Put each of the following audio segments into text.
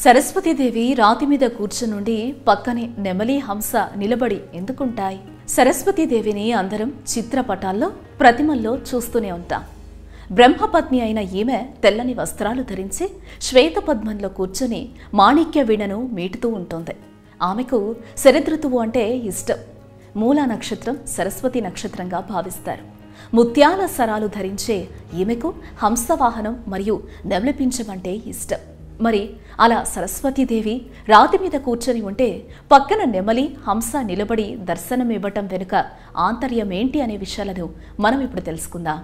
సరస్వతీదేవి రాతి మీద కూర్చునుండి పక్కనే నెమలి హంస నిలబడి ఎందుకుంటాయి సరస్వతీదేవిని అందరం చిత్రపటాల్లో ప్రతిమల్లో చూస్తూనే ఉంటాం బ్రహ్మపత్ని అయిన ఈమె తెల్లని వస్త్రాలు ధరించి శ్వేతపద్మంలో కూర్చుని మాణిక్య వీణను మీటుతూ ఉంటుంది ఆమెకు శరదృతువు అంటే ఇష్టం మూలా నక్షత్రం సరస్వతి నక్షత్రంగా భావిస్తారు ముత్యాల సరాలు ధరించే ఈమెకు హంసవాహనం మరియు నెమలిపించమంటే ఇష్టం మరి అలా సరస్వతీదేవి రాతి మీద కూర్చొని ఉంటే పక్కన నెమలి హంస నిలబడి దర్శనమివ్వటం వెనుక ఆంతర్యం ఏంటి అనే విషయాలను మనం ఇప్పుడు తెలుసుకుందాం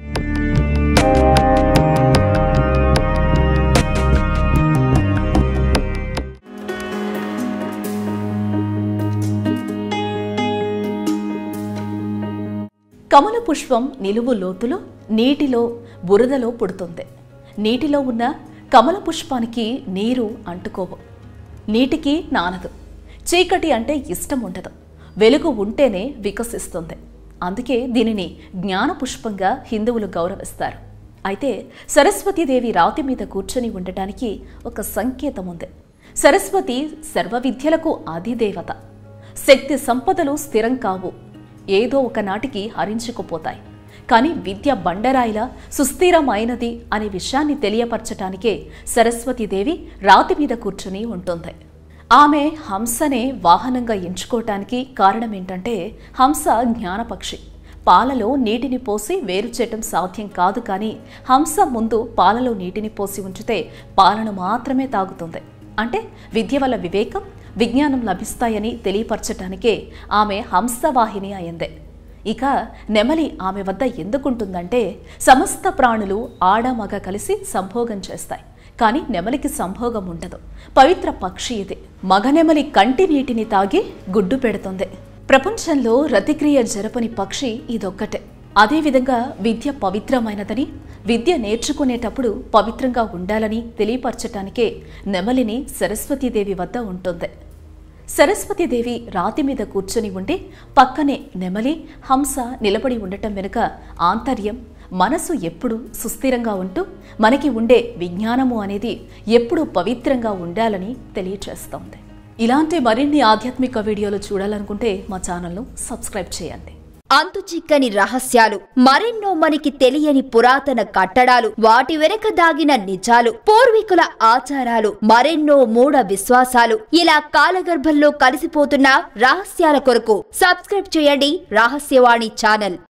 కమల పుష్పం నిలువు లోతులో నీటిలో బురదలో పుడుతుంది నీటిలో ఉన్న కమల పుష్పానికి నీరు అంటుకోవు నీటికి నానదు చీకటి అంటే ఇష్టం ఉండదు వెలుగు ఉంటేనే వికసిస్తుంది అందుకే దీనిని జ్ఞాన పుష్పంగా హిందువులు గౌరవిస్తారు అయితే సరస్వతీదేవి రాతి మీద కూర్చొని ఉండటానికి ఒక సంకేతం ఉంది సరస్వతి సర్వ విద్యలకు ఆదిదేవత శక్తి సంపదలు స్థిరం కావు ఏదో ఒక నాటికి హరించుకుపోతాయి కానీ విద్య బండరాయిలా సుస్థిరమైనది అనే విషయాన్ని తెలియపరచటానికే సరస్వతీదేవి రాతి మీద కూర్చుని ఉంటుంది ఆమె హంసనే వాహనంగా ఎంచుకోవటానికి కారణం ఏంటంటే హంస జ్ఞానపక్షి పాలలో నీటిని పోసి వేరు చేయటం సాధ్యం కాదు కానీ హంస ముందు పాలలో నీటిని పోసి ఉంచితే పాలను మాత్రమే తాగుతుంది అంటే విద్య వల్ల వివేకం విజ్ఞానం లభిస్తాయని తెలియపరచటానికే ఆమె హంసవాహిని అయిందే ఇక నెమలి ఆమె వద్ద ఎందుకుంటుందంటే సమస్త ప్రాణులు ఆడ మగ కలిసి సంభోగం చేస్తాయి కానీ నెమలికి సంభోగం ఉండదు పవిత్ర పక్షి ఇది మగ నెమలి కంటి నీటిని తాగి గుడ్డు పెడుతుంది ప్రపంచంలో రతిక్రియ జరపని పక్షి ఇదొక్కటే అదేవిధంగా విద్య పవిత్రమైనదని విద్య నేర్చుకునేటప్పుడు పవిత్రంగా ఉండాలని తెలియపరచటానికే నెమలిని సరస్వతీదేవి వద్ద ఉంటుంది సరస్వతీదేవి రాతి మీద కూర్చొని ఉండి పక్కనే నెమలి హంస నిలబడి ఉండటం వెనుక ఆంతర్యం మనసు ఎప్పుడు సుస్థిరంగా ఉంటూ మనకి ఉండే విజ్ఞానము అనేది ఎప్పుడు పవిత్రంగా ఉండాలని తెలియచేస్తోంది ఇలాంటి మరిన్ని ఆధ్యాత్మిక వీడియోలు చూడాలనుకుంటే మా ఛానల్ను సబ్స్క్రైబ్ చేయండి అంతు చిక్కని రహస్యాలు మరెన్నో మనకి తెలియని పురాతన కట్టడాలు వాటి వెనక దాగిన నిజాలు పూర్వీకుల ఆచారాలు మరెన్నో మూఢ విశ్వాసాలు ఇలా కాలగర్భంలో కలిసిపోతున్న రహస్యాల కొరకు సబ్స్క్రైబ్ చేయండి రహస్యవాణి ఛానల్